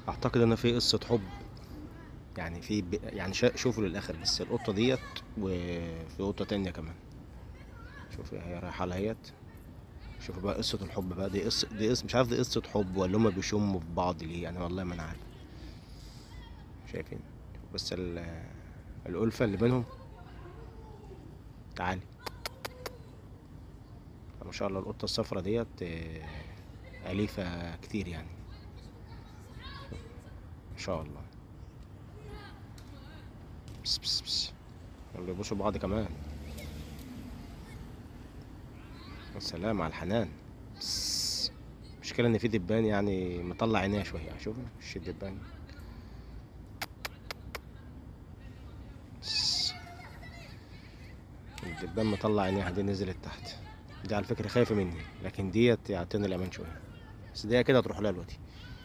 اعتقد ان في قصه حب يعني في ب... يعني شا... شوفوا للاخر بس القطه ديت وفي قطه تانية كمان شوفي هي رايحه لهيت شوفوا بقى قصه الحب بقى دي قصه دي قصه مش عارف دي قصه حب ولا هما بيشموا في بعض ليه انا والله ما انا عارف شايفين بس ال... الألفة اللي بينهم تعالي ما شاء الله القطة الصفرا ديت آه، أليفة كتير يعني ما شاء الله بس بس بس يلا يبوسوا بعض كمان السلام على الحنان بس المشكلة إن في دبان يعني مطلع عينيها شوية شوف مش الدبان بس. الدبان مطلع عينيها دي نزلت تحت دي على فكرة خايفة مني لكن ديت يعطيني الأمان شوية بس دي كده تروح لها دلوقتي